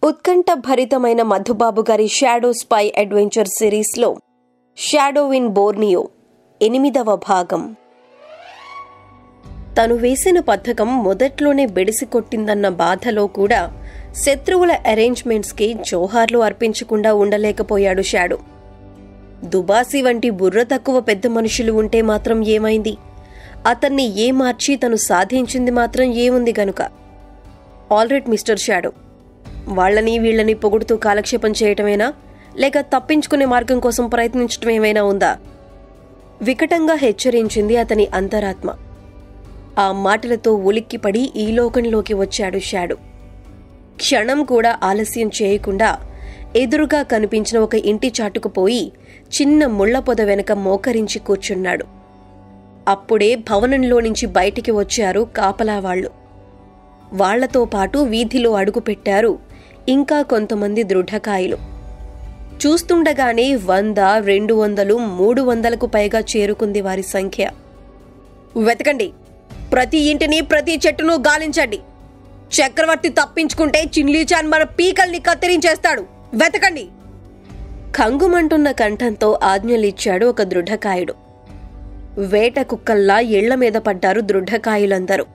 ఉత్కంఠ భరితమైన మధుబాబు గారి షాడో స్పై అడ్వెంచర్ సిరీస్లో షాడో ఇన్ బోర్నియో ఎనిమిదవ భాగం తను వేసిన పథకం మొదట్లోనే బెడిసి కొట్టిందన్న బాధలో కూడా శత్రువుల అరేంజ్మెంట్స్కి జోహార్లు అర్పించకుండా ఉండలేకపోయాడు షాడో దుబాసి వంటి బుర్ర తక్కువ పెద్ద మనుషులు ఉంటే మాత్రం ఏమైంది అతన్ని ఏ మార్చి తను సాధించింది మాత్రం ఏముంది గనుక ఆల్రెడ్ మిస్టర్ షాడో వాళ్ళని వీళ్ళని పొగుడుతూ కాలక్షేపం చేయటమేనా లేక తప్పించుకునే మార్గం కోసం ప్రయత్నించటం ఏమైనా ఉందా వికటంగా హెచ్చరించింది అతని అంతరాత్మ ఆ మాటలతో ఉలిక్కిపడి ఈ లోకంలోకి వచ్చాడు షాడు క్షణం కూడా ఆలస్యం చేయకుండా ఎదురుగా కనిపించిన ఒక ఇంటి చాటుకు పోయి చిన్న ముళ్ల పొద వెనక మోకరించి కూర్చున్నాడు అప్పుడే భవనంలో నుంచి బయటికి వచ్చారు కాపలా వాళ్ళు వాళ్లతో పాటు వీధిలో అడుగుపెట్టారు ఇంకా కొంతమంది దృఢకాయలు చూస్తుండగానే వంద రెండు వందలు మూడు వందలకు పైగా చేరుకుంది వారి సంఖ్య వెతకండి ప్రతి ఇంటిని ప్రతి చెట్టును గాలించండి చక్రవర్తి తప్పించుకుంటే చిన్లీచాన్ మన పీకల్ని కత్తిరించేస్తాడు వెతకండి కంగుమంటున్న కంఠంతో ఆజ్ఞలిచ్చాడు ఒక దృఢకాయుడు వేట కుక్కల్లా ఇళ్ల మీద పడ్డారు దృఢకాయులందరూ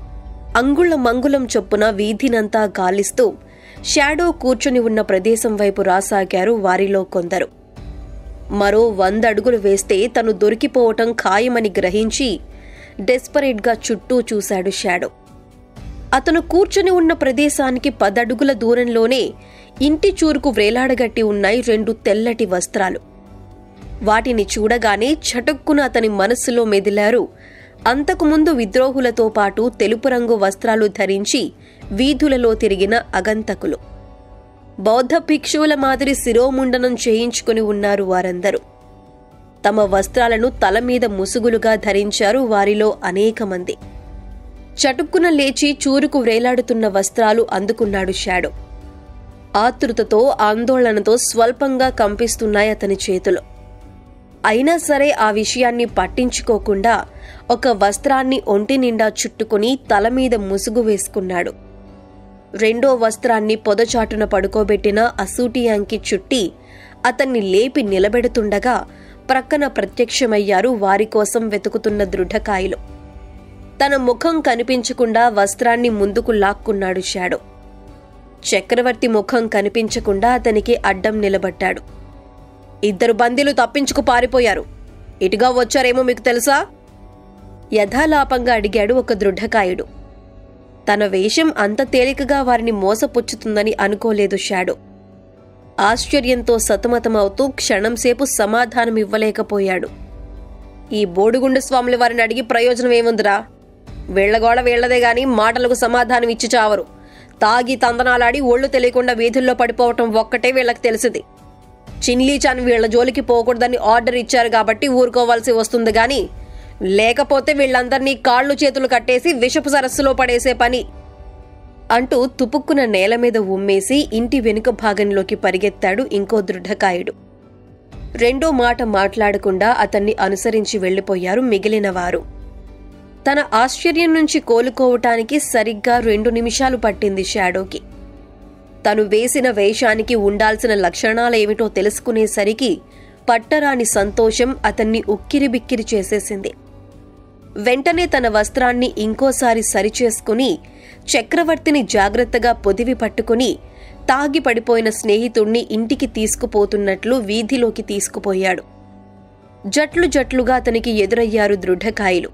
అంగుళ మంగుళం చొప్పున వీధినంతా గాలిస్తూ షాడో కూర్చుని ఉన్న ప్రదేశం వైపు రాసాగారు వారిలో కొందరు మరో వంద అడుగులు వేస్తే తను దొరికిపోవటం ఖాయమని గ్రహించి డెస్పరేట్గా చుట్టూ చూశాడు షాడో అతను కూర్చుని ఉన్న ప్రదేశానికి పదడుగుల దూరంలోనే ఇంటి చూరుకు వ్రేలాడగట్టి ఉన్నాయి రెండు తెల్లటి వస్త్రాలు వాటిని చూడగానే చటుక్కున అతని మనస్సులో మెదిలారు అంతకుముందు విద్రోహులతో పాటు తెలుపు రంగు వస్త్రాలు ధరించి వీధులలో తిరిగిన అగంతకులు బౌద్ధ భిక్షువుల మాదిరి శిరోముండనం చేయించుకుని ఉన్నారు వారందరూ తమ వస్త్రాలను తల మీద ముసుగులుగా ధరించారు వారిలో అనేక మంది చటుక్కున లేచి చూరుకు వ్రేలాడుతున్న వస్త్రాలు అందుకున్నాడు షాడో ఆతృతతో ఆందోళనతో స్వల్పంగా కంపిస్తున్నాయి అతని చేతులు అయినా సరే ఆ విషయాన్ని పట్టించుకోకుండా ఒక వస్త్రాన్ని ఒంటి నిండా చుట్టుకుని తల మీద ముసుగు వేసుకున్నాడు రెండో వస్త్రాన్ని పొదచాటున పడుకోబెట్టిన అసూటియాంకి చుట్టి అతన్ని లేపి నిలబెడుతుండగా ప్రక్కన ప్రత్యక్షమయ్యారు వారి కోసం వెతుకుతున్న దృఢకాయలు తన ముఖం కనిపించకుండా వస్త్రాన్ని ముందుకు లాక్కున్నాడు షాడో చక్రవర్తి ముఖం కనిపించకుండా అతనికి అడ్డం నిలబడ్డాడు ఇద్దరు బందీలు తప్పించుకు పారిపోయారు ఇటుగా వచ్చారేమో మీకు తెలుసా యథాలాపంగా అడిగాడు ఒక దృఢకాయుడు తన వేషం అంత తేలికగా వారిని మోసపుచ్చుతుందని అనుకోలేదు షాడో ఆశ్చర్యంతో సతమతమవుతూ క్షణంసేపు సమాధానం ఇవ్వలేకపోయాడు ఈ బోడుగుండు స్వాముల వారిని అడిగి ప్రయోజనం ఏముందిరా వీళ్లగోడ వీళ్లదే గాని మాటలకు సమాధానం ఇచ్చి చావరు తాగి తందనాలాడి ఒళ్ళు తెలియకుండా వీధుల్లో పడిపోవటం ఒక్కటే వీళ్ళకి తెలిసింది చిన్లీచాన్ వీళ్ల జోలికి పోకూడదని ఆర్డర్ ఇచ్చారు కాబట్టి ఊరుకోవాల్సి వస్తుంది గాని లేకపోతే వీళ్ళందరినీ కాళ్ళు చేతులు కట్టేసి విషపు సరస్సులో పడేసే పని అంటూ తుపుక్కున నేల మీద ఉమ్మేసి ఇంటి వెనుక భాగంలోకి పరిగెత్తాడు ఇంకో దృఢకాయుడు రెండో మాట మాట్లాడకుండా అతన్ని అనుసరించి వెళ్లిపోయారు మిగిలిన వారు తన ఆశ్చర్యం నుంచి కోలుకోవటానికి సరిగ్గా రెండు నిమిషాలు పట్టింది షాడోకి తను వేసిన వేషానికి ఉండాల్సిన లక్షణాలేమిటో తెలుసుకునేసరికి పట్టరాని సంతోషం అతన్ని ఉక్కిరిబిక్కిరి చేసేసింది వెంటనే తన వస్త్రాన్ని ఇంకోసారి సరిచేసుకుని చక్రవర్తిని జాగ్రత్తగా పొదివి పట్టుకుని తాగి పడిపోయిన స్నేహితుణ్ణి ఇంటికి తీసుకుపోతున్నట్లు వీధిలోకి తీసుకుపోయాడు జట్లు జట్లుగా అతనికి ఎదురయ్యారు దృఢకాయలు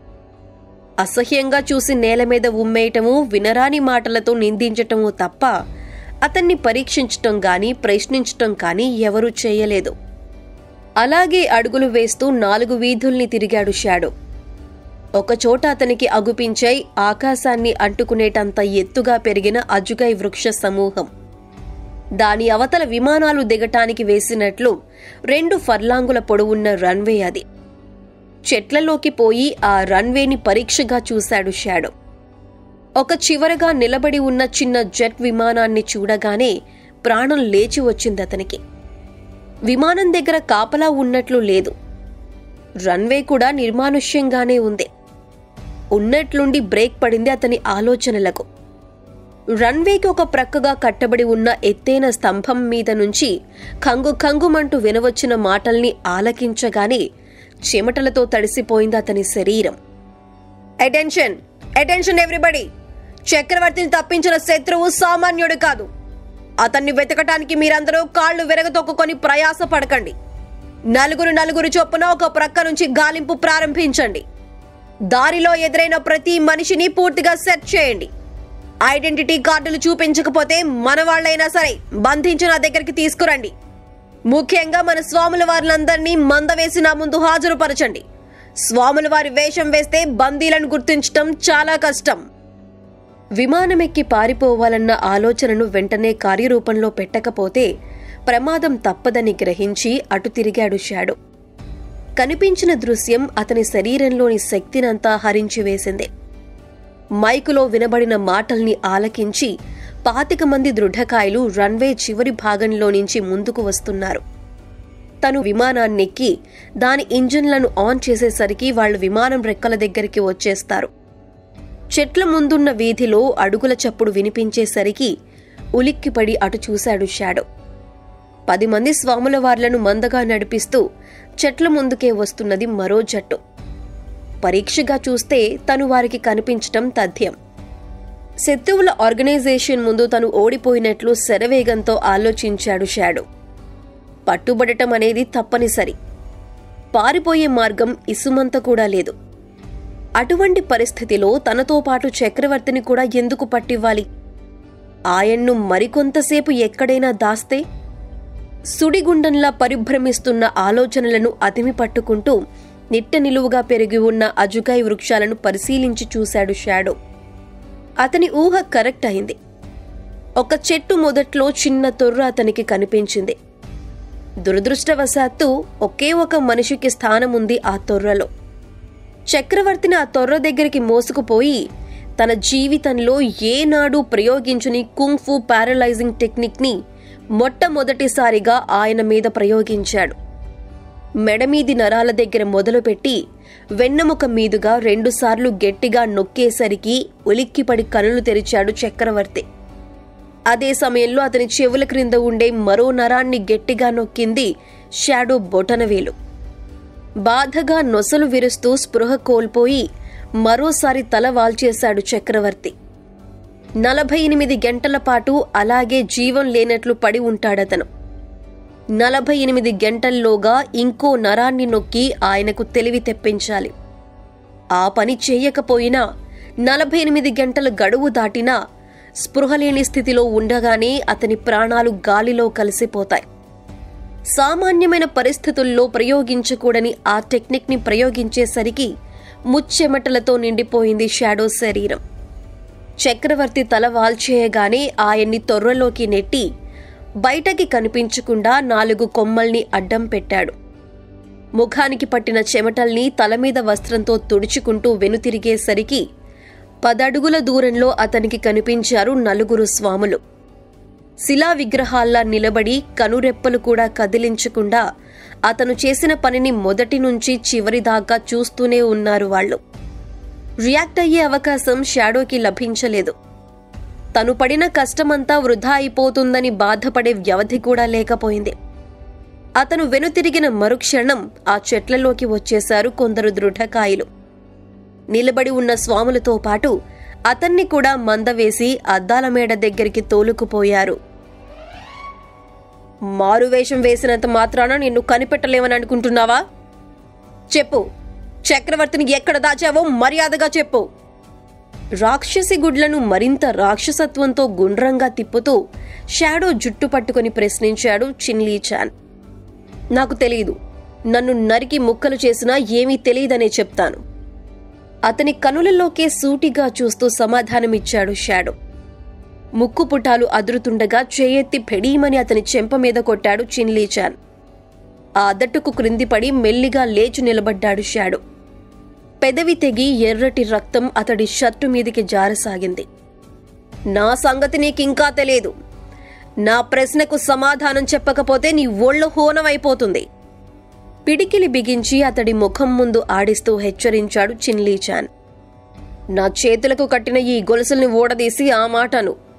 అసహ్యంగా చూసి నేల మీద ఉమ్మేయటము వినరాని మాటలతో నిందించటము తప్ప అతన్ని పరీక్షించటం గాని ప్రశ్నించటం కానీ ఎవరూ చేయలేదు అలాగే అడుగులు వేస్తూ నాలుగు వీధుల్ని తిరిగాడు షాడో ఒకచోట అతనికి అగుపించై ఆకాశాన్ని అంటుకునేటంత ఎత్తుగా పెరిగిన అజుగై వృక్ష సమూహం దాని అవతల విమానాలు దిగటానికి వేసినట్లు రెండు ఫర్లాంగుల పొడవున్న రన్వే అది చెట్లలోకి పోయి ఆ రన్వేని పరీక్షగా చూశాడు షాడో ఒక చివరగా నిలబడి ఉన్న చిన్న జెట్ విమానాన్ని చూడగానే ప్రాణం లేచి వచ్చింది అతనికి విమానం దగ్గర కాపలా ఉన్నట్లు లేదు రన్వే కూడా నిర్మానుష్యంగానే ఉంది ఉన్నట్లుండి బ్రేక్ పడింది అతని ఆలోచనలకు రన్వేకి ఒక ప్రక్కగా కట్టబడి ఉన్న ఎత్తైన స్తంభం మీద నుంచి కంగు కంగుమంటూ వినవచ్చిన మాటల్ని ఆలకించగానే చెమటలతో తడిసిపోయింది అతని శరీరం అటెన్షన్ అటెన్షన్ ఎవ్రీబడి చక్రవర్తిని తప్పించిన శత్రువు సామాన్యుడు కాదు అతన్ని వెతకటానికి మీరందరూ కాళ్ళు విరగతొక్కుకొని ప్రయాస పడకండి నలుగురు నలుగురు చొప్పున ఒక ప్రక్క నుంచి గాలింపు ప్రారంభించండి దారిలో ఎదురైన ప్రతి మనిషిని పూర్తిగా సెట్ చేయండి ఐడెంటిటీ కార్డులు చూపించకపోతే మన వాళ్ళైనా సరే బంధించి నా దగ్గరికి తీసుకురండి ముఖ్యంగా మన స్వాముల వారినందరినీ మంద వేసి నా ముందు హాజరుపరచండి స్వాముల వారి వేషం వేస్తే బందీలను గుర్తించటం చాలా కష్టం విమానమెక్కి పారిపోవాలన్న ఆలోచనను వెంటనే కార్యరూపంలో పెట్టకపోతే ప్రమాదం తప్పదని గ్రహించి అటు తిరిగాడు షాడో కనిపించిన దృశ్యం అతని శరీరంలోని శక్తినంతా హరించివేసింది మైకులో వినబడిన మాటల్ని ఆలకించి పాతిక మంది దృఢకాయలు రన్వే చివరి భాగంలో నుంచి ముందుకు వస్తున్నారు తను విమానాన్నెక్కి దాని ఇంజిన్లను ఆన్ చేసేసరికి వాళ్ళు విమానం రెక్కల దగ్గరికి వచ్చేస్తారు చెట్ల ముందున్న వీధిలో అడుగుల చప్పుడు వినిపించేసరికి ఉలిక్కిపడి అటు చూశాడు షాడో పది మంది స్వాముల వార్లను మందగా నడిపిస్తూ చెట్ల ముందుకే వస్తున్నది మరో జట్టు పరీక్షగా చూస్తే తను వారికి కనిపించటం తథ్యం శత్రువుల ఆర్గనైజేషన్ ముందు తను ఓడిపోయినట్లు శరవేగంతో ఆలోచించాడు షాడో పట్టుబడటం అనేది తప్పనిసరి పారిపోయే మార్గం ఇసుమంత కూడా లేదు అటువంటి పరిస్థితిలో తనతో పాటు చక్రవర్తిని కూడా ఎందుకు పట్టివ్వాలి ఆయన్ను మరికొంతసేపు ఎక్కడైనా దాస్తే సుడిగుండంలా పరిభ్రమిస్తున్న ఆలోచనలను అతిమి పట్టుకుంటూ నిట్ట నిలువుగా పెరిగి ఉన్న అజుకాయి వృక్షాలను పరిశీలించి చూశాడు షాడో అతని ఊహ కరెక్ట్ అయింది ఒక చెట్టు మొదట్లో చిన్న తొర్ర అతనికి కనిపించింది దురదృష్టవశాత్తు ఒకే ఒక మనిషికి స్థానం ఉంది ఆ తొర్రలో చక్రవర్తిని ఆ తొర్ర దగ్గరికి మోసుకుపోయి తన జీవితంలో ఏనాడు ప్రయోగించుని కుంగ్ఫు పారలైజింగ్ టెక్నిక్ని మొట్టమొదటిసారిగా ఆయన మీద ప్రయోగించాడు మెడమీది నరాల దగ్గర మొదలుపెట్టి వెన్నెముక మీదుగా రెండుసార్లు గట్టిగా నొక్కేసరికి ఉలిక్కిపడి కనులు తెరిచాడు చక్రవర్తి అదే సమయంలో అతని చెవుల క్రింద ఉండే మరో నరాన్ని గట్టిగా నొక్కింది షాడో బొటనవేలు బాధగా నొసలు విరుస్తూ స్పృహ కోల్పోయి మరోసారి తల వాల్చేశాడు చక్రవర్తి నలభై ఎనిమిది గంటల పాటు అలాగే జీవం లేనట్లు పడి ఉంటాడతను నలభై ఎనిమిది గంటల్లోగా ఇంకో నరాన్ని నొక్కి ఆయనకు తెలివి తెప్పించాలి ఆ పని చేయకపోయినా నలభై ఎనిమిది గంటల గడువు దాటినా స్పృహలేని స్థితిలో ఉండగానే అతని ప్రాణాలు గాలిలో కలిసిపోతాయి సామాన్యమైన పరిస్థితుల్లో ప్రయోగించకూడని ఆ టెక్నిక్ని ప్రయోగించేసరికి ముచ్చెమటలతో నిండిపోయింది షాడో శరీరం చక్రవర్తి తల వాల్చేయగానే ఆయన్ని తొర్రలోకి నెట్టి బయటకి కనిపించకుండా నాలుగు కొమ్మల్ని అడ్డం పెట్టాడు ముఖానికి పట్టిన చెమటల్ని తల మీద వస్త్రంతో తుడుచుకుంటూ వెనుతిరిగేసరికి పదడుగుల దూరంలో అతనికి కనిపించారు నలుగురు స్వాములు శిలా విగ్రహాల్లా నిలబడి కనురెప్పలు కూడా కదిలించకుండా అతను చేసిన పనిని మొదటి నుంచి చివరి దాకా చూస్తూనే ఉన్నారు వాళ్ళు రియాక్ట్ అయ్యే అవకాశం షాడోకి లభించలేదు తను పడిన కష్టమంతా వృధా అయిపోతుందని బాధపడే వ్యవధి కూడా లేకపోయింది అతను వెనుతిరిగిన మరుక్షణం ఆ చెట్లలోకి వచ్చేశారు కొందరు దృఢకాయలు నిలబడి ఉన్న స్వాములతో పాటు అతన్ని కూడా మందవేసి అద్దాల మేడ దగ్గరికి తోలుకుపోయారు మారువేషం వేసినంత మాత్రాన నిన్ను కనిపెట్టలేమని అనుకుంటున్నావా చెప్పు చక్రవర్తిని ఎక్కడ దాచావో మర్యాదగా చెప్పు రాక్షసి గుడ్లను మరింత రాక్షసత్వంతో గుండ్రంగా తిప్పుతూ షాడో జుట్టు పట్టుకుని ప్రశ్నించాడు చిన్లీ చాన్ నాకు తెలియదు నన్ను నరికి ముక్కలు చేసినా ఏమీ తెలియదనే చెప్తాను అతని కనులలోకే సూటిగా చూస్తూ సమాధానమిచ్చాడు షాడో ముక్కు పుటాలు అదురుతుండగా చేయెత్తి పెడీమని అతని చెంప మీద కొట్టాడు చిన్లీచాన్ ఆ అదట్టుకు క్రిందిపడి మెల్లిగా లేచి నిలబడ్డాడు షాడో పెదవి తెగి ఎర్రటి రక్తం అతడి షర్టు మీదికి జారసాగింది నా సంగతి నీకింకా తెలియదు నా ప్రశ్నకు సమాధానం చెప్పకపోతే నీ ఒళ్ళు హోనమైపోతుంది పిడికిలి బిగించి అతడి ముఖం ముందు ఆడిస్తూ హెచ్చరించాడు చిన్లీచాన్ నా చేతులకు కట్టిన ఈ గొలుసుల్ని ఊడదీసి ఆ మాటను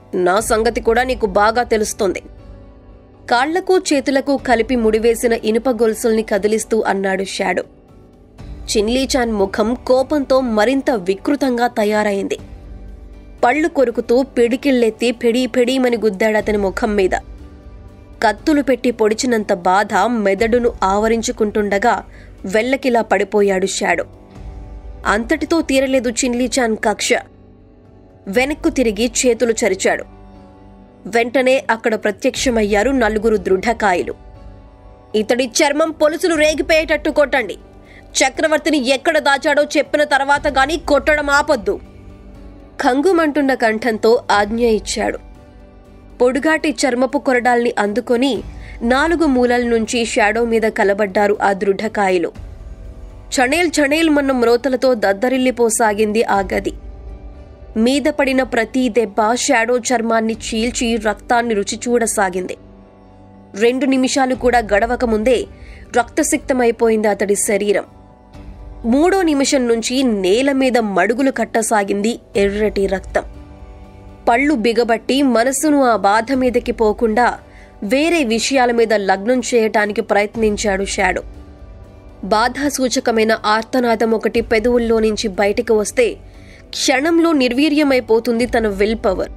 నా సంగతి కూడా నీకు బాగా తెలుస్తుంది కాళ్లకు చేతులకు కలిపి ముడివేసిన ఇనుప గొలుసుల్ని కదిలిస్తూ అన్నాడు షాడో చిన్లీచాన్ ముఖం కోపంతో మరింత వికృతంగా తయారైంది పళ్ళు కొరుకుతూ పిడికిళ్ళెత్తి పెడీ పెడీమని గుద్దాడు అతని ముఖం మీద కత్తులు పెట్టి పొడిచినంత బాధ మెదడును ఆవరించుకుంటుండగా వెల్లకిలా పడిపోయాడు షాడో అంతటితో తీరలేదు చిన్లీచాన్ కక్ష వెనక్కు తిరిగి చేతులు చరిచాడు వెంటనే అక్కడ ప్రత్యక్షమయ్యారు నలుగురు దృఢకాయలు ఇతడి చర్మం పొలుసులు రేగిపోయేటట్టు కొట్టండి చక్రవర్తిని ఎక్కడ దాచాడో చెప్పిన తర్వాత గాని కొట్టడం ఆపొద్దు కంగుమంటున్న కంఠంతో ఆజ్ఞ ఇచ్చాడు పొడుగాటి చర్మపు కొరడాల్ని అందుకొని నాలుగు మూలల నుంచి షాడో మీద కలబడ్డారు ఆ దృఢకాయలు చణేల్ చణేల్ మన్న మ్రోతలతో దద్దరిల్లిపోసాగింది ఆ గది మీద పడిన ప్రతి దెబ్బ షాడో చర్మాన్ని చీల్చి రక్తాన్ని రుచి చూడసాగింది రెండు నిమిషాలు కూడా గడవక ముందే రక్తసిక్తమైపోయింది అతడి శరీరం మూడో నిమిషం నుంచి నేల మీద మడుగులు కట్టసాగింది ఎర్రటి రక్తం పళ్ళు బిగబట్టి మనసును ఆ బాధ మీదకి పోకుండా వేరే విషయాల మీద లగ్నం చేయటానికి ప్రయత్నించాడు షాడో బాధాసూచకమైన ఆర్తనాదం ఒకటి పెదవుల్లో నుంచి బయటికి వస్తే క్షణంలో నిర్వీర్యమైపోతుంది తన విల్ పవర్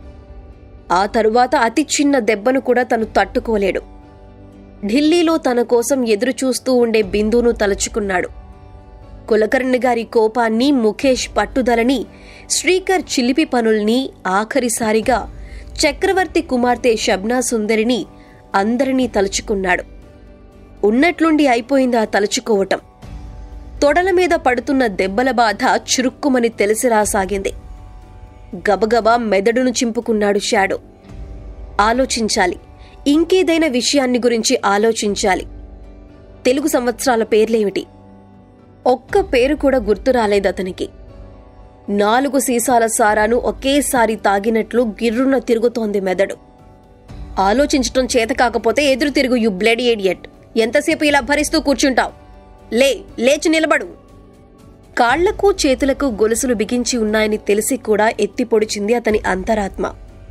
ఆ తరువాత అతి చిన్న దెబ్బను కూడా తను తట్టుకోలేడు ఢిల్లీలో తన కోసం ఎదురు చూస్తూ ఉండే బిందును తలుచుకున్నాడు కులకర్ణి గారి కోపాన్ని ముఖేష్ పట్టుదలని శ్రీకర్ చిలిపి పనుల్ని ఆఖరిసారిగా చక్రవర్తి కుమార్తె షబ్నా సుందరిని అందరినీ తలుచుకున్నాడు ఉన్నట్లుండి అయిపోయింది ఆ తలుచుకోవటం తొడల మీద పడుతున్న దెబ్బల బాధ చురుక్కుమని తెలిసి రాసాగింది గబగబా మెదడును చింపుకున్నాడు షాడో ఆలోచించాలి ఇంకేదైనా విషయాన్ని గురించి ఆలోచించాలి తెలుగు సంవత్సరాల పేర్లేమిటి ఒక్క పేరు కూడా గుర్తు రాలేదతనికి నాలుగు సీసాల సారాను ఒకేసారి తాగినట్లు గిర్రున తిరుగుతోంది మెదడు ఆలోచించటం చేత కాకపోతే ఎదురు తిరుగు యు బ్లడ్ ఏడియట్ ఎంతసేపు ఇలా భరిస్తూ కూర్చుంటావు లే లేచి నిలబడు కాళ్లకు చేతులకు గొలుసులు బిగించి ఉన్నాయని తెలిసి కూడా ఎత్తి పొడిచింది అతని అంతరాత్మ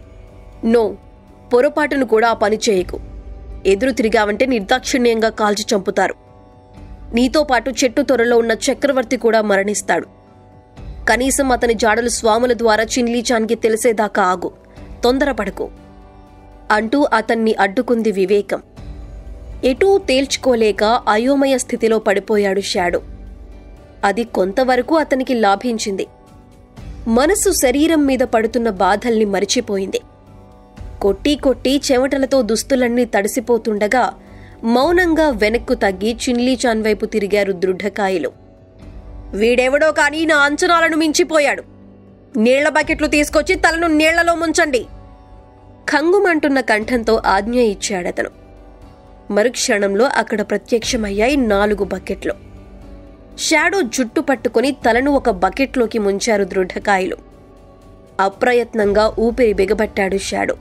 నో పొరపాటును కూడా ఆ పని చేయకు ఎదురు తిరిగావంటే నిర్దాక్షిణ్యంగా కాల్చి చంపుతారు నీతో పాటు చెట్టు త్వరలో ఉన్న చక్రవర్తి కూడా మరణిస్తాడు కనీసం అతని జాడలు స్వాముల ద్వారా చిన్లీచాన్కి తెలిసేదాకా ఆగు తొందరపడకు అంటూ అతన్ని అడ్డుకుంది వివేకం ఎటూ తేల్చుకోలేక అయోమయ స్థితిలో పడిపోయాడు షాడో అది కొంతవరకు అతనికి లాభించింది మనసు శరీరం మీద పడుతున్న బాధల్ని మరిచిపోయింది కొట్టి కొట్టి చెమటలతో దుస్తులన్నీ తడిసిపోతుండగా మౌనంగా వెనక్కు తగ్గి చిన్లీచాన్ వైపు తిరిగారు దృఢకాయలు వీడెవడో కానీ నా అంచనాలను మించిపోయాడు నీళ్ల బకెట్లు తీసుకొచ్చి తలను నీళ్లలో ముంచండి ఖంగుమంటున్న కంఠంతో ఆజ్ఞ ఇచ్చాడతను మరుక్షణంలో అక్కడ ప్రత్యక్షమయ్యాయి నాలుగు బకెట్లు షాడో జుట్టు పట్టుకుని తలను ఒక బకెట్లోకి ముంచారు దృఢకాయలు అప్రయత్నంగా ఊపిరి బిగబట్టాడు షాడో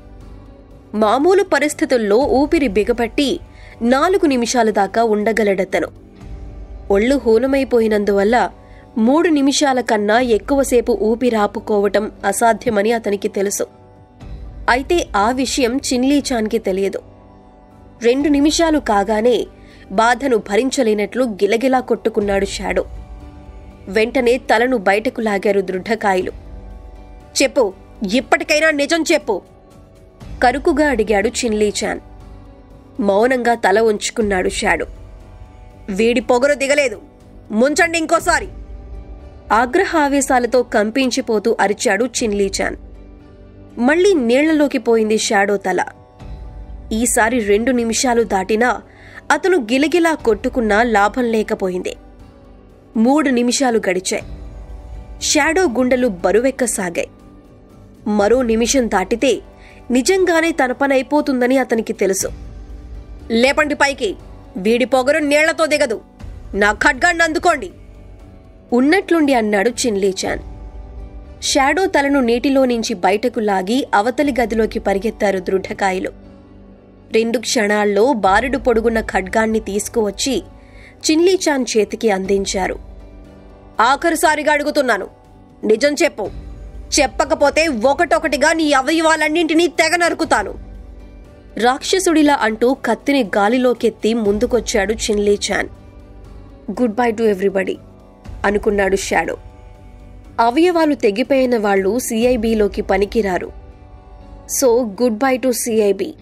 మామూలు పరిస్థితుల్లో ఊపిరి బిగపట్టి నాలుగు నిమిషాల దాకా ఉండగలడతను ఒళ్ళు హూనమైపోయినందువల్ల మూడు నిమిషాల కన్నా ఎక్కువసేపు ఊపిరాపుకోవటం అసాధ్యమని అతనికి తెలుసు అయితే ఆ విషయం చిన్లీచాన్కి తెలియదు రెండు నిమిషాలు కాగానే బాధను భరించలేనట్లు గిలగిలా కొట్టుకున్నాడు షాడో వెంటనే తలను బయటకు లాగారు దృఢకాయలు చెప్పు ఇప్పటికైనా నిజం చెప్పు కరుకుగా అడిగాడు చిన్లీచాన్ మౌనంగా తల ఉంచుకున్నాడు షాడో వీడి పొగరు దిగలేదు ముంచండి ఇంకోసారి ఆగ్రహావేశాలతో కంపించిపోతూ అరిచాడు చిన్లీచాన్ మళ్ళీ నీళ్లలోకి పోయింది షాడో తల ఈసారి రెండు నిమిషాలు దాటినా అతను గిలగిలా కొట్టుకున్నా లాభం లేకపోయింది మూడు నిమిషాలు గడిచాయి షాడో గుండెలు బరువెక్కసాగాయి మరో నిమిషం దాటితే నిజంగానే తన పని అయిపోతుందని అతనికి తెలుసు లేపండి పైకి వీడి పొగరు నీళ్లతో దిగదు నా ఖడ్గాన్ని అందుకోండి ఉన్నట్లుండి అన్నాడు చిన్లీచాన్ షాడో తలను నీటిలో నుంచి బయటకు లాగి అవతలి గదిలోకి పరిగెత్తారు దృఢకాయలు రెండు క్షణాల్లో బారెడు పొడుగున్న ఖడ్గాన్ని తీసుకువచ్చి చిన్లీచాన్ చేతికి అందించారు ఆఖరుసారిగా అడుగుతున్నాను నిజం చెప్పు చెప్పకపోతే ఒకటొకటిగా నీ అవయవాలన్నింటినీ తెగ నరుకుతాను రాక్షసుడిలా అంటూ కత్తిని గాలిలోకెత్తి ముందుకొచ్చాడు Chinli Chan goodbye to everybody అనుకున్నాడు షాడో అవయవాలు తెగిపోయిన వాళ్ళు సిఐబిలోకి పనికిరారు so goodbye to CIB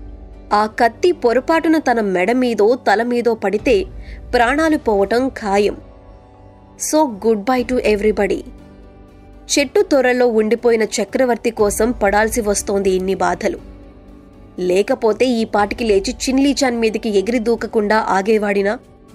ఆ కత్తి పొరపాటున తన మెడ మీదో తల మీదో పడితే ప్రాణాలు పోవటం ఖాయం so goodbye to everybody చెట్టు తొరల్లో ఉండిపోయిన చక్రవర్తి కోసం పడాల్సి వస్తోంది ఇన్ని బాధలు లేకపోతే ఈ పాటికి లేచి చిన్లీచాన్ మీదికి ఎగిరి దూకకుండా ఆగేవాడినా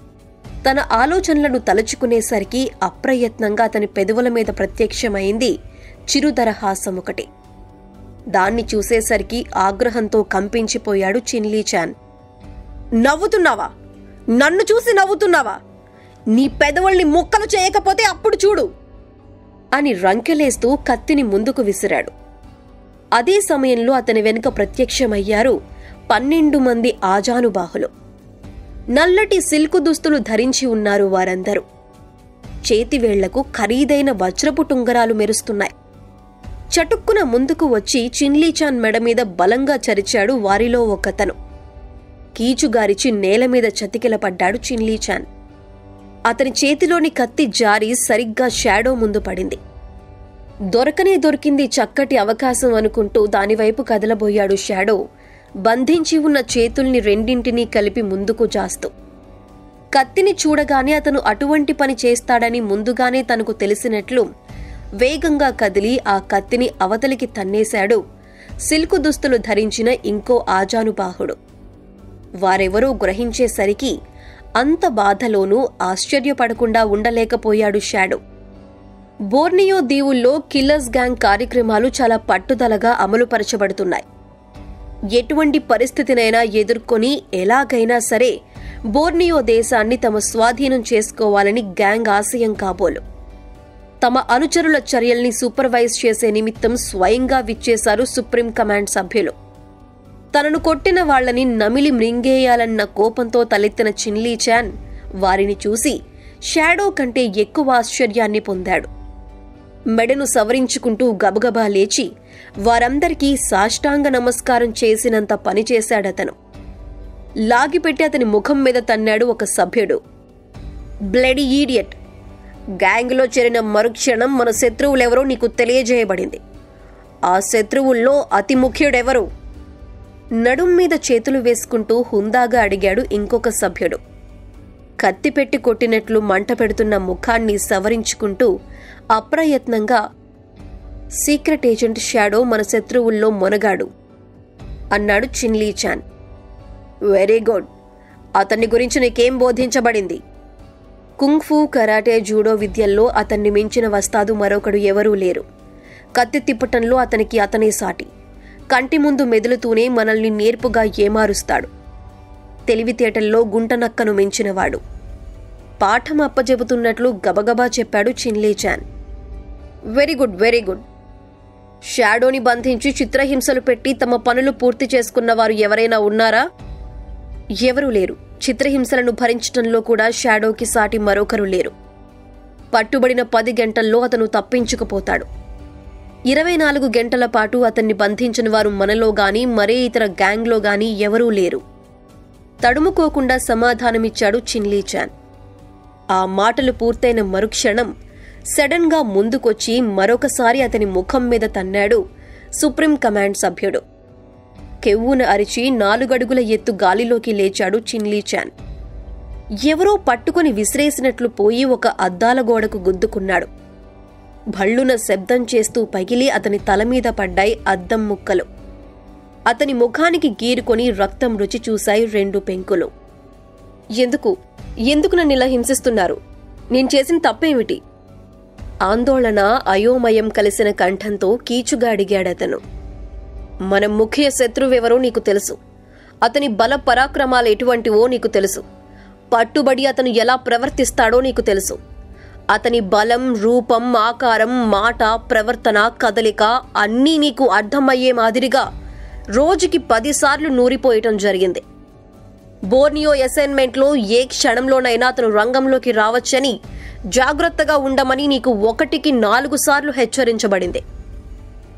తన ఆలోచనలను తలుచుకునేసరికి అప్రయత్నంగా అతని పెదవుల మీద ప్రత్యక్షమైంది చిరుదరహాసం ఒకటి దాన్ని చూసేసరికి ఆగ్రహంతో కంపించిపోయాడు చిన్లీచాన్ నవ్వుతున్నావా నన్ను చూసి నవ్వుతున్నావా నీ పెదవుల్ని ముక్కలు చేయకపోతే అప్పుడు చూడు అని రంకెలేస్తూ కత్తిని ముందుకు విసిరాడు అదే సమయంలో అతని వెనుక ప్రత్యక్షమయ్యారు పన్నెండు మంది ఆజానుబాహులు నల్లటి సిల్కు దుస్తులు ధరించి ఉన్నారు వారందరూ చేతివేళ్లకు ఖరీదైన వజ్రపు టుంగరాలు మెరుస్తున్నాయి చటుక్కున ముందుకు వచ్చి చిన్లీచాన్ మెడ మీద బలంగా చరిచాడు వారిలో ఒకతను కీచుగారిచి నేల మీద చతికిలపడ్డాడు చిన్లీచాన్ అతని చేతిలోని కత్తి జారి సరిగ్గా షాడో ముందు పడింది దొరకనే దొరికింది చక్కటి అవకాశం అనుకుంటూ దానివైపు కదలబోయాడు షాడో బంధించి ఉన్న చేతుల్ని రెండింటినీ కలిపి ముందుకు జాస్తూ కత్తిని చూడగానే అతను అటువంటి పని చేస్తాడని ముందుగానే తనకు తెలిసినట్లు వేగంగా కదిలి ఆ కత్తిని అవతలికి తన్నేశాడు సిల్కు దుస్తులు ధరించిన ఇంకో ఆజానుబాహుడు వారెవరూ గ్రహించేసరికి అంత బాధలోనూ ఆశ్చర్యపడకుండా ఉండలేకపోయాడు షాడో బోర్నియో దీవుల్లో కిల్లర్స్ గ్యాంగ్ కార్యక్రమాలు చాలా పట్టుదలగా అమలుపరచబడుతున్నాయి ఎటువంటి పరిస్థితినైనా ఎదుర్కొని ఎలాగైనా సరే బోర్నియో దేశాన్ని తమ స్వాధీనం చేసుకోవాలని గ్యాంగ్ ఆశయం కాబోలు తమ అనుచరుల చర్యల్ని సూపర్వైజ్ చేసే నిమిత్తం స్వయంగా విచ్చేశారు సుప్రీం కమాండ్ సభ్యులు తనను కొట్టిన వాళ్లని నమిలి మృంగేయాలన్న కోపంతో తలెత్తిన చిన్లీ చాన్ వారిని చూసి షాడో కంటే ఎక్కువ ఆశ్చర్యాన్ని పొందాడు మెడను సవరించుకుంటూ గబగబా లేచి వారందరికీ సాష్టాంగ నమస్కారం చేసినంత పని చేశాడతను లాగిపెట్టి అతని ముఖం మీద తన్నాడు ఒక సభ్యుడు బ్లడీ ఈడియట్ గ్యాంగ్లో చేరిన మరుక్షణం మన శత్రువులెవరో నీకు తెలియజేయబడింది ఆ శత్రువుల్లో అతి ముఖ్యుడెవరు నడుం మీద చేతులు వేసుకుంటూ హుందాగా అడిగాడు ఇంకొక సభ్యుడు కత్తి పెట్టి కొట్టినట్లు మంట పెడుతున్న ముఖాన్ని సవరించుకుంటూ అప్రయత్నంగా సీక్రెట్ ఏజెంట్ షాడో మన శత్రువుల్లో మొనగాడు అన్నాడు చిన్లీ చాన్ వెరీ గుడ్ అతన్ని గురించి నీకేం బోధించబడింది కుంగ్ఫూ కరాటే జూడో విద్యల్లో అతన్ని మించిన వస్తాదు మరొకడు ఎవరూ లేరు కత్తి తిప్పటంలో అతనికి అతనే సాటి కంటి ముందు మెదులుతూనే మనల్ని నేర్పుగా ఏమారుస్తాడు తెలివితేటల్లో గుంటనక్కను మించినవాడు పాఠం అప్పజెబుతున్నట్లు గబగబా చెప్పాడు Chinli Chan very good very good షాడోని బంధించి చిత్రహింసలు పెట్టి తమ పనులు పూర్తి చేసుకున్న వారు ఎవరైనా ఉన్నారా ఎవరూ లేరు చిత్రహింసలను భరించటంలో కూడా షాడోకి సాటి మరొకరు లేరు పట్టుబడిన పది గంటల్లో అతను తప్పించుకుపోతాడు ఇరవై నాలుగు గంటల పాటు అతన్ని బంధించిన వారు మనలో గాని మరే ఇతర గ్యాంగ్లో గాని ఎవరూ లేరు తడుముకోకుండా సమాధానమిచ్చాడు చిన్లీచాన్ ఆ మాటలు పూర్తయిన మరుక్షణం సడన్ గా ముందుకొచ్చి మరొకసారి అతని ముఖం మీద తన్నాడు సుప్రీం కమాండ్ సభ్యుడు కెవ్వున అరిచి నాలుగడుగుల ఎత్తు గాలిలోకి లేచాడు చిన్లీచాన్ ఎవరో పట్టుకుని విసిరేసినట్లు పోయి ఒక అద్దాల గోడకు గుద్దుకున్నాడు భళ్ళున శబ్దం చేస్తూ పగిలి అతని తల మీద పడ్డాయి అద్దం ముక్కలు అతని ముఖానికి గీరుకొని రక్తం రుచి చూశాయి రెండు పెంకులు ఎందుకు ఎందుకు నన్ను ఇలా హింసిస్తున్నారు నేను చేసిన తప్పేమిటి ఆందోళన అయోమయం కలిసిన కంఠంతో కీచుగా అడిగాడతను మన ముఖ్య శత్రువెవరో నీకు తెలుసు అతని బల పరాక్రమాలు ఎటువంటివో నీకు తెలుసు పట్టుబడి అతను ఎలా ప్రవర్తిస్తాడో నీకు తెలుసు అతని బలం రూపం ఆకారం మాట ప్రవర్తన కదలిక అన్నీ నీకు అర్థమయ్యే మాదిరిగా రోజుకి పదిసార్లు నూరిపోయటం జరిగింది బోర్నియో అసైన్మెంట్లో ఏ క్షణంలోనైనా అతను రంగంలోకి రావచ్చని జాగ్రత్తగా ఉండమని నీకు ఒకటికి నాలుగు సార్లు హెచ్చరించబడింది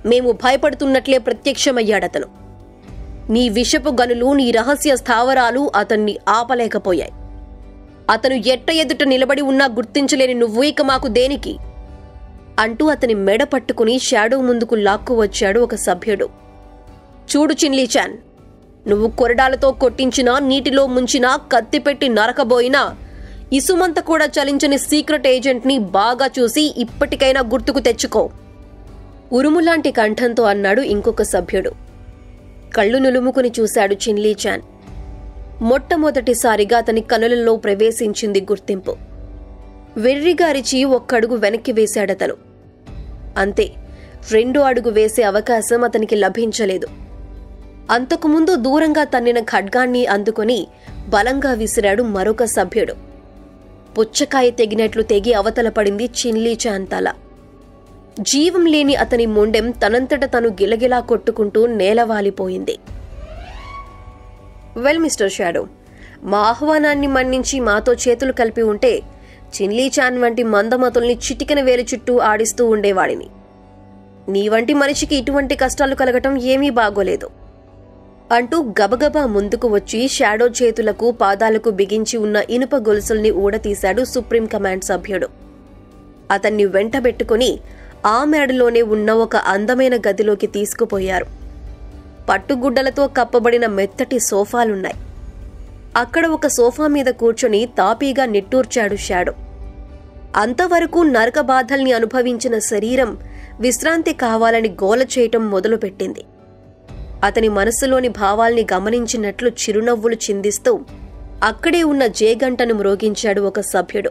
మేము భయపడుతున్నట్లే ప్రత్యక్షమయ్యాడతను నీ విషపు గనులు నీ రహస్య స్థావరాలు అతన్ని ఆపలేకపోయాయి అతను ఎట్ట ఎదుట నిలబడి ఉన్నా గుర్తించలేని నువ్వు ఇక మాకు దేనికి అంటూ అతని మెడ పట్టుకుని షాడో ముందుకు లాక్కు వచ్చాడు ఒక సభ్యుడు చూడు చిన్లీచాన్ నువ్వు కొరడాలతో కొట్టించినా నీటిలో ముంచినా కత్తిపెట్టి నరకబోయినా ఇసుమంత కూడా చలించని సీక్రెట్ ఏజెంట్ని బాగా చూసి ఇప్పటికైనా గుర్తుకు తెచ్చుకో ఉరుములాంటి కంఠంతో అన్నాడు ఇంకొక సభ్యుడు కళ్ళు నులుముకుని చూశాడు చిన్లీచాన్ మొట్టమొదటిసారిగా అతని కనులలో ప్రవేశించింది గుర్తింపు వెర్రిగారిచి ఒక్కడుగు వెనక్కి వేశాడతను అంతే రెండో అడుగు వేసే అవకాశం అతనికి లభించలేదు అంతకుముందు దూరంగా తన్నిన ఖడ్గాన్ని అందుకొని బలంగా విసిరాడు మరొక సభ్యుడు పుచ్చకాయ తెగినట్లు తెగి అవతల పడింది చిన్లీచాన్ తల జీవం లేని అతని మొండెం తనంతట తను గిలగిలా కొట్టుకుంటూ నేలవాలిపోయింది వెల్ మిస్టర్ షాడో మా ఆహ్వానాన్ని మన్నించి మాతో చేతులు కలిపి ఉంటే చిన్లీచాన్ వంటి మందమతుల్ని చిటికెన వేలు చుట్టూ ఆడిస్తూ ఉండేవాడిని నీ వంటి మనిషికి ఇటువంటి కష్టాలు కలగటం ఏమీ బాగోలేదు అంటూ గబగబా ముందుకు వచ్చి షాడో చేతులకు పాదాలకు బిగించి ఉన్న ఇనుప గొలుసుల్ని ఊడతీశాడు సుప్రీం కమాండ్ సభ్యుడు అతన్ని వెంటబెట్టుకుని ఆ మేడలోనే ఉన్న ఒక అందమైన గదిలోకి తీసుకుపోయారు పట్టుగుడ్డలతో కప్పబడిన మెత్తటి సోఫాలున్నాయి అక్కడ ఒక సోఫా మీద కూర్చొని తాపీగా నిట్టూర్చాడు షాడో అంతవరకు నరక బాధల్ని అనుభవించిన శరీరం విశ్రాంతి కావాలని గోల చేయటం మొదలుపెట్టింది అతని మనసులోని భావాల్ని గమనించినట్లు చిరునవ్వులు చిందిస్తూ అక్కడే ఉన్న జేగంటను మ్రోగించాడు ఒక సభ్యుడు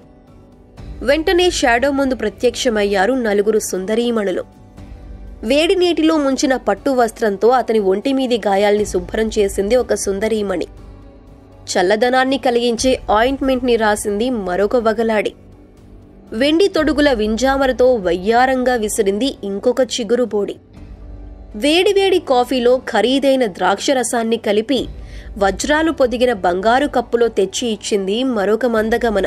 వెంటనే షాడో ముందు ప్రత్యక్షమయ్యారు నలుగురు సుందరీమణులు వేడి నీటిలో ముంచిన పట్టు వస్త్రంతో అతని ఒంటి మీది గాయాల్ని శుభ్రం చేసింది ఒక సుందరీమణి చల్లదనాన్ని కలిగించే ఆయింట్మెంట్ని రాసింది మరొక వగలాడి వెండి తొడుగుల వింజామరతో వయ్యారంగా విసిరింది ఇంకొక చిగురు బోడి వేడివేడి కాఫీలో ఖరీదైన ద్రాక్షరసాన్ని కలిపి వజ్రాలు పొదిగిన బంగారు కప్పులో తెచ్చి ఇచ్చింది మరొక మందగమన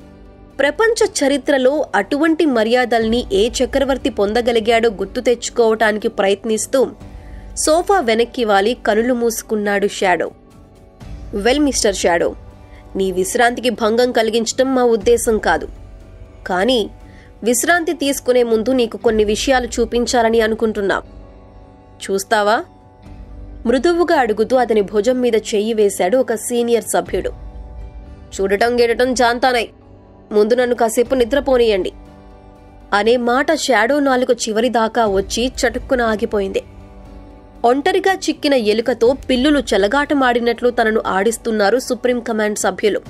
ప్రపంచ చరిత్రలో అటువంటి మర్యాదల్ని ఏ చక్రవర్తి పొందగలిగాడో గుర్తు తెచ్చుకోవటానికి ప్రయత్నిస్తూ సోఫా వెనక్కి వాలి కనులు మూసుకున్నాడు షాడో వెల్ మిస్టర్ షాడో నీ విశ్రాంతికి భంగం కలిగించటం మా ఉద్దేశం కాదు కానీ విశ్రాంతి తీసుకునే ముందు నీకు కొన్ని విషయాలు చూపించాలని అనుకుంటున్నాం చూస్తావా మృదువుగా అడుగుతూ అతని భుజం మీద చెయ్యి వేశాడు ఒక సీనియర్ సభ్యుడు చూడటం గేడటం జాంతానై ముందు నన్ను కాసేపు నిద్రపోనీయండి అనే మాట షాడో నాలుగు చివరి దాకా వచ్చి చటుక్కున ఆగిపోయింది ఒంటరిగా చిక్కిన ఎలుకతో పిల్లులు చెలగాటమాడినట్లు తనను ఆడిస్తున్నారు సుప్రీం కమాండ్ సభ్యులు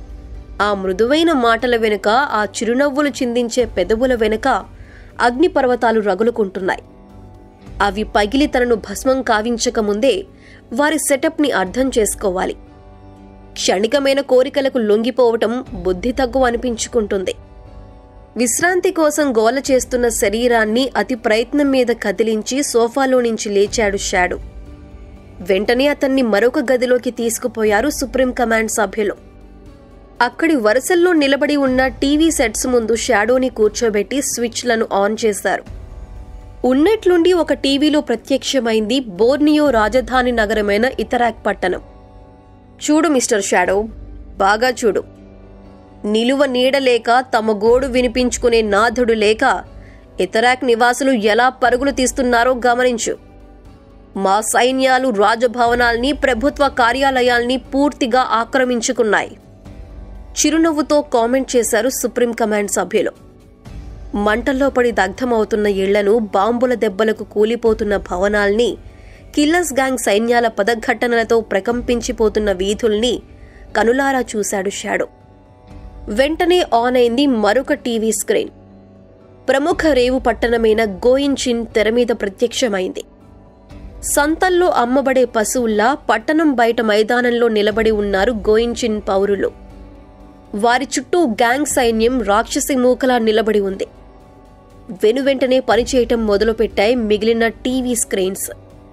ఆ మృదువైన మాటల వెనుక ఆ చిరునవ్వులు చిందించే పెదవుల వెనుక అగ్నిపర్వతాలు రగులుకుంటున్నాయి అవి పగిలి తనను భస్మం కావించకముందే వారి సెటప్ని అర్థం చేసుకోవాలి క్షణికమైన కోరికలకు లొంగిపోవటం బుద్ధి తగ్గు అనిపించుకుంటుంది విశ్రాంతి కోసం గోల చేస్తున్న శరీరాన్ని అతి ప్రయత్నం మీద కదిలించి సోఫాలో నుంచి లేచాడు షాడు వెంటనే అతన్ని మరొక గదిలోకి తీసుకుపోయారు సుప్రీం కమాండ్ సభ్యులు అక్కడి వరుసల్లో నిలబడి ఉన్న టీవీ సెట్స్ ముందు షాడోని కూర్చోబెట్టి స్విచ్లను ఆన్ చేశారు ఉన్నట్లుండి ఒక టీవీలో ప్రత్యక్షమైంది బోర్నియో రాజధాని నగరమైన ఇతరాక్ పట్టణం చూడు మిస్టర్ షాడో బాగా చూడు నిలువ నీడ లేక తమ గోడు వినిపించుకునే నాథుడు లేక ఇతరాక్ నివాసులు ఎలా పరుగులు తీస్తున్నారో గమనించు మా సైన్యాలు రాజభవనాల్ని ప్రభుత్వ కార్యాలయాల్ని పూర్తిగా ఆక్రమించుకున్నాయి చిరునవ్వుతో కామెంట్ చేశారు సుప్రీం కమాండ్ సభ్యులు మంటల్లో పడి దగ్ధమవుతున్న ఇళ్లను బాంబుల దెబ్బలకు కూలిపోతున్న భవనాల్ని కిల్లర్స్ గ్యాంగ్ సైన్యాల పదఘట్టనలతో ప్రకంపించిపోతున్న వీధుల్ని కనులారా చూశాడు షాడో వెంటనే ఆన్ అయింది మరొక టీవీ స్క్రీన్ ప్రముఖ రేవు పట్టణమైన గోయిన్చిన్ తెర మీద ప్రత్యక్షమైంది సంతల్లో అమ్మబడే పశువుల్లా పట్టణం బయట మైదానంలో నిలబడి ఉన్నారు గోయిన్చిన్ పౌరులు వారి చుట్టూ గ్యాంగ్ సైన్యం రాక్షసి మూకలా నిలబడి ఉంది వెనువెంటనే పనిచేయటం మొదలుపెట్టాయి మిగిలిన టీవీ స్క్రీన్స్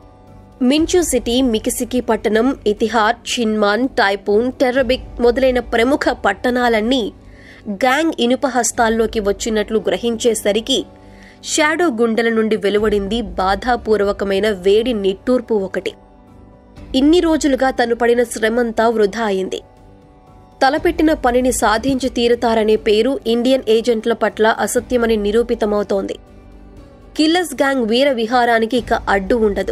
మించు సిటీ మికిసికి పట్టణం ఇతిహాద్ చిన్మాన్ టైపూన్ టెర్రబిక్ మొదలైన ప్రముఖ పట్టణాలన్నీ గ్యాంగ్ ఇనుప హస్తాల్లోకి వచ్చినట్లు గ్రహించేసరికి షాడో గుండెల నుండి వెలువడింది బాధాపూర్వకమైన వేడి నిట్టూర్పు ఒకటి ఇన్ని రోజులుగా తను పడిన శ్రమంతా వృధా అయింది తలపెట్టిన పనిని సాధించి తీరుతారనే పేరు ఇండియన్ ఏజెంట్ల పట్ల అసత్యమని నిరూపితమవుతోంది కిల్లర్స్ గ్యాంగ్ వీర విహారానికి ఇక అడ్డు ఉండదు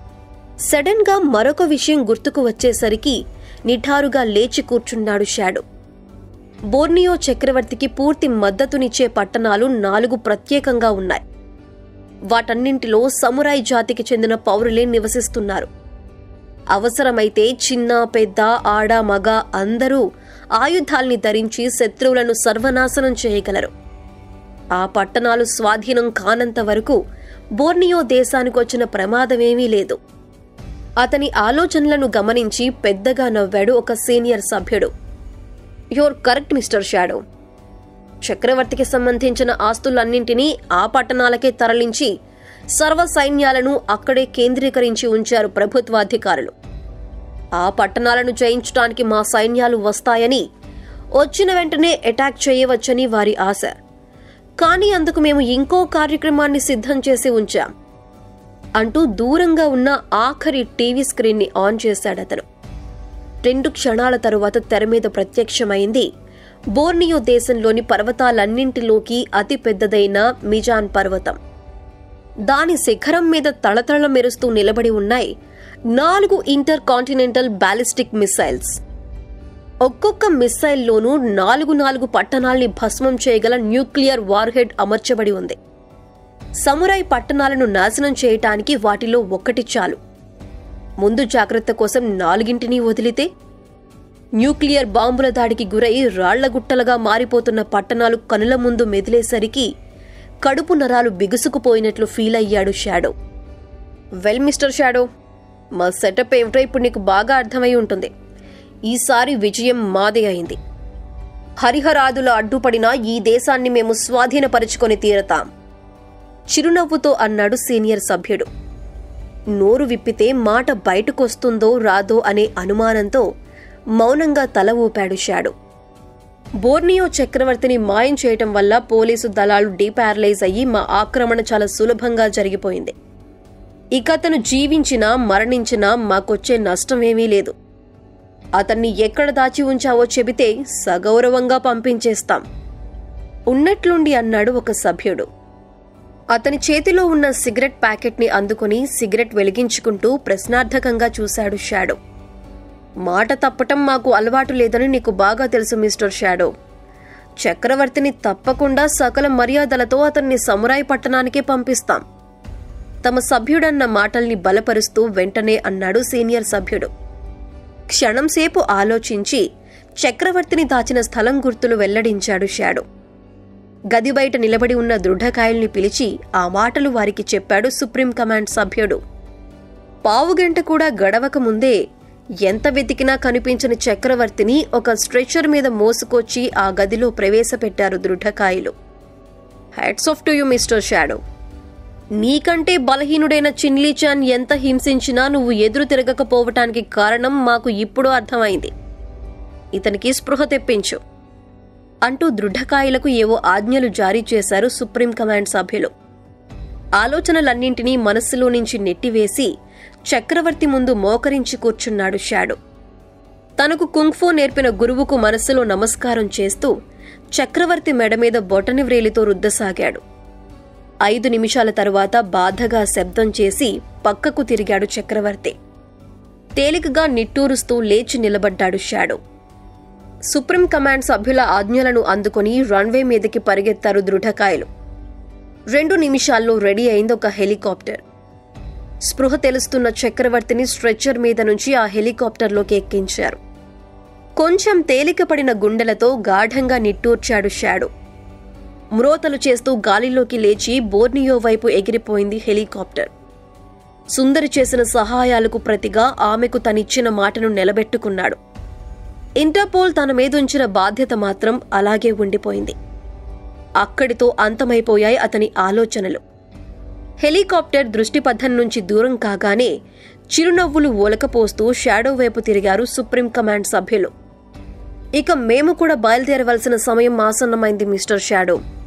సడన్ గా మరొక విషయం గుర్తుకు వచ్చేసరికి నిఠారుగా లేచి కూర్చున్నాడు షాడో బోర్నియో చక్రవర్తికి పూర్తి మద్దతునిచ్చే పట్టణాలు నాలుగు ప్రత్యేకంగా ఉన్నాయి వాటన్నింటిలో సమురాయ్ జాతికి చెందిన పౌరులే నివసిస్తున్నారు అవసరమైతే చిన్న పెద్ద ఆడ మగ అందరూ ఆయుధాల్ని ధరించి శత్రువులను సర్వనాశనం చేయగలరు ఆ పట్టణాలు స్వాధీనం కానంత వరకు బోర్నియో దేశానికొచ్చిన ప్రమాదమేమీ లేదు అతని ఆలోచనలను గమనించి పెద్దగా నవ్వాడు ఒక సీనియర్ సభ్యుడు యోర్ కరెక్ట్ మిస్టర్ షాడో చక్రవర్తికి సంబంధించిన ఆస్తులన్నింటినీ ఆ పట్టణాలకే తరలించి సర్వ సైన్యాలను అక్కడే కేంద్రీకరించి ఉంచారు ప్రభుత్వాధికారులు ఆ పట్టణాలను జయించడానికి మా సైన్యాలు వస్తాయని వచ్చిన వెంటనే అటాక్ చేయవచ్చని వారి ఆశ కానీ అందుకు మేము ఇంకో కార్యక్రమాన్ని సిద్ధం చేసి ఉంచాం అంటూ దూరంగా ఉన్న ఆఖరి టీవీ స్క్రీన్ని ఆన్ చేశాడతను రెండు క్షణాల తరువాత తెర మీద ప్రత్యక్షమైంది బోర్నియో దేశంలోని పర్వతాలన్నింటిలోకి అతి పెద్దదైన మిజాన్ పర్వతం దాని శిఖరం మీద తళతళ మెరుస్తూ నిలబడి ఉన్నాయి నాలుగు ఇంటర్ కాంటినెంటల్ బ్యాలిస్టిక్ మిసైల్స్ ఒక్కొక్క మిస్సైల్లోనూ నాలుగు నాలుగు పట్టణాల్ని భస్మం చేయగల న్యూక్లియర్ వార్హెడ్ అమర్చబడి ఉంది సమురాయ్ పట్టణాలను నాశనం చేయటానికి వాటిలో ఒక్కటి చాలు ముందు జాగ్రత్త కోసం నాలుగింటిని వదిలితే న్యూక్లియర్ బాంబుల దాడికి గురై రాళ్లగుట్టలుగా మారిపోతున్న పట్టణాలు కనుల ముందు మెదిలేసరికి కడుపు నరాలు బిగుసుకుపోయినట్లు ఫీల్ అయ్యాడు షాడో వెల్ మిస్టర్ షాడో మా సెటప్ ఏమిటో ఇప్పుడు నీకు బాగా అర్థమై ఉంటుంది ఈసారి విజయం మాదే అయింది హరిహరాదుల అడ్డుపడిన ఈ దేశాన్ని మేము స్వాధీనపరుచుకొని తీరతాం చిరునవ్వుతో అన్నాడు సీనియర్ సభ్యుడు నోరు విప్పితే మాట బయటకొస్తుందో రాదో అనే అనుమానంతో మౌనంగా తల ఊపాడు షాడు బోర్నియో చక్రవర్తిని మాయం చేయటం వల్ల పోలీసు దళాలు డీపారలైజ్ అయ్యి మా ఆక్రమణ చాలా సులభంగా జరిగిపోయింది ఇక అతను జీవించినా మరణించినా మాకొచ్చే నష్టమేమీ లేదు అతన్ని ఎక్కడ దాచి ఉంచావో చెబితే సగౌరవంగా పంపించేస్తాం ఉన్నట్లుండి అన్నాడు ఒక సభ్యుడు అతని చేతిలో ఉన్న సిగరెట్ ప్యాకెట్ని అందుకుని సిగరెట్ వెలిగించుకుంటూ ప్రశ్నార్థకంగా చూశాడు షాడో మాట తప్పటం మాకు అలవాటు లేదని నీకు బాగా తెలుసు మిస్టర్ షాడో చక్రవర్తిని తప్పకుండా సకల మర్యాదలతో అతన్ని సమురాయి పట్టణానికే పంపిస్తాం తమ సభ్యుడన్న మాటల్ని బలపరుస్తూ వెంటనే అన్నాడు సీనియర్ సభ్యుడు క్షణంసేపు ఆలోచించి చక్రవర్తిని దాచిన స్థలం గుర్తులు వెల్లడించాడు షాడో గది బయట నిలబడి ఉన్న దృఢకాయల్ని పిలిచి ఆ మాటలు వారికి చెప్పాడు సుప్రీం కమాండ్ సభ్యుడు పావుగంట కూడా గడవక ముందే ఎంత వెతికినా కనిపించని చక్రవర్తిని ఒక స్ట్రెచర్ మీద మోసుకొచ్చి ఆ గదిలో ప్రవేశపెట్టారు దృఢకాయలు hats off to you mister Shadow నీకంటే బలహీనుడైన చిన్లీచాన్ ఎంత హింసించినా నువ్వు ఎదురు తిరగకపోవటానికి కారణం మాకు ఇప్పుడు అర్థమైంది ఇతనికి స్పృహ తెప్పించు అంటూ దృఢకాయలకు ఏవో ఆజ్ఞలు జారీ చేశారు సుప్రీం కమాండ్ సభ్యులు ఆలోచనలన్నింటినీ మనస్సులో నుంచి నెట్టివేసి చక్రవర్తి ముందు మోకరించి కూర్చున్నాడు షాడో తనకు కుంగ్ఫో నేర్పిన గురువుకు మనస్సులో నమస్కారం చేస్తూ చక్రవర్తి మెడ మీద బొటని వ్రేలితో రుద్దసాగాడు ఐదు నిమిషాల తరువాత బాధగా శబ్దం చేసి పక్కకు తిరిగాడు చక్రవర్తి తేలికగా నిట్టూరుస్తూ లేచి నిలబడ్డాడు షాడో సుప్రీం కమాండ్ సభ్యుల ఆజ్ఞలను అందుకుని రన్వే మీదకి పరిగెత్తారు దృఢకాయలు రెండు నిమిషాల్లో రెడీ అయింది ఒక హెలికాప్టర్ స్పృహ తెలుస్తున్న చక్రవర్తిని స్ట్రెచ్చర్ మీద నుంచి ఆ హెలికాప్టర్లోకి ఎక్కించారు కొంచెం తేలికపడిన గుండెలతో గాఢంగా నిట్టూర్చాడు షాడో మ్రోతలు చేస్తూ గాలిలోకి లేచి బోర్నియో వైపు ఎగిరిపోయింది హెలికాప్టర్ సుందరి చేసిన సహాయాలకు ప్రతిగా ఆమెకు తనిచ్చిన మాటను నిలబెట్టుకున్నాడు ఇంటర్పోల్ తన మీదుంచిన బాధ్యత మాత్రం అలాగే ఉండిపోయింది అక్కడితో అంతమైపోయాయి అతని ఆలోచనలు హెలికాప్టర్ దృష్టిపథం నుంచి దూరం కాగానే చిరునవ్వులు ఓలకపోస్తూ షాడో వైపు తిరిగారు సుప్రీం కమాండ్ సభ్యులు ఇక మేము కూడా బయలుదేరవలసిన సమయం ఆసన్నమైంది మిస్టర్ షాడో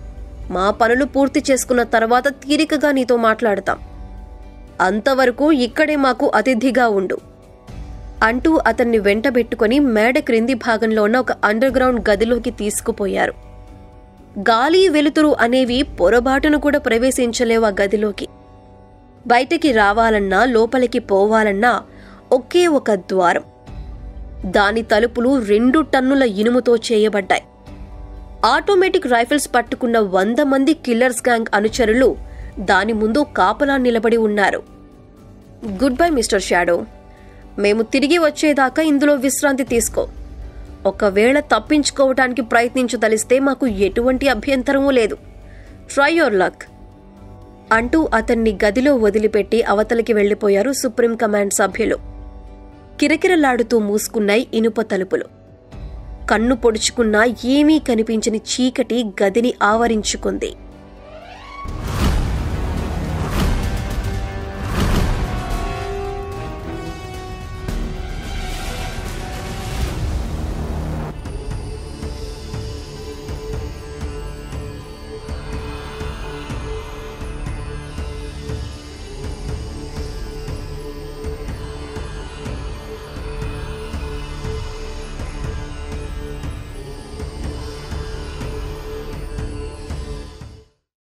మా పనులు పూర్తి చేసుకున్న తర్వాత తీరికగా నీతో మాట్లాడతాం అంతవరకు ఇక్కడే మాకు అతిథిగా ఉండు అంటూ అతన్ని వెంటబెట్టుకుని మేడ క్రింది భాగంలో ఉన్న ఒక అండర్ గ్రౌండ్ గదిలోకి తీసుకుపోయారు గాలి వెలుతురు అనేవి పొరబాటును కూడా ప్రవేశించలేవు ఆ గదిలోకి బయటికి రావాలన్నా లోపలికి పోవాలన్నా ఒకే ఒక ద్వారం దాని తలుపులు రెండు టన్నుల ఇనుముతో చేయబడ్డాయి ఆటోమేటిక్ రైఫిల్స్ పట్టుకున్న వంద మంది కిల్లర్స్ గ్యాంగ్ అనుచరులు దాని ముందు కాపలా నిలబడి ఉన్నారు గుడ్ బై మిస్టర్ షాడో మేము తిరిగి వచ్చేదాకా ఇందులో విశ్రాంతి తీసుకో ఒకవేళ తప్పించుకోవటానికి ప్రయత్నించదలిస్తే మాకు ఎటువంటి అభ్యంతరమూ లేదు ట్రై యువర్ లక్ అంటూ అతన్ని గదిలో వదిలిపెట్టి అవతలికి వెళ్లిపోయారు సుప్రీం కమాండ్ సభ్యులు కిరకిరలాడుతూ మూసుకున్నాయి ఇనుప తలుపులు కన్ను పొడుచుకున్నా ఏమీ కనిపించని చీకటి గదిని ఆవరించుకుంది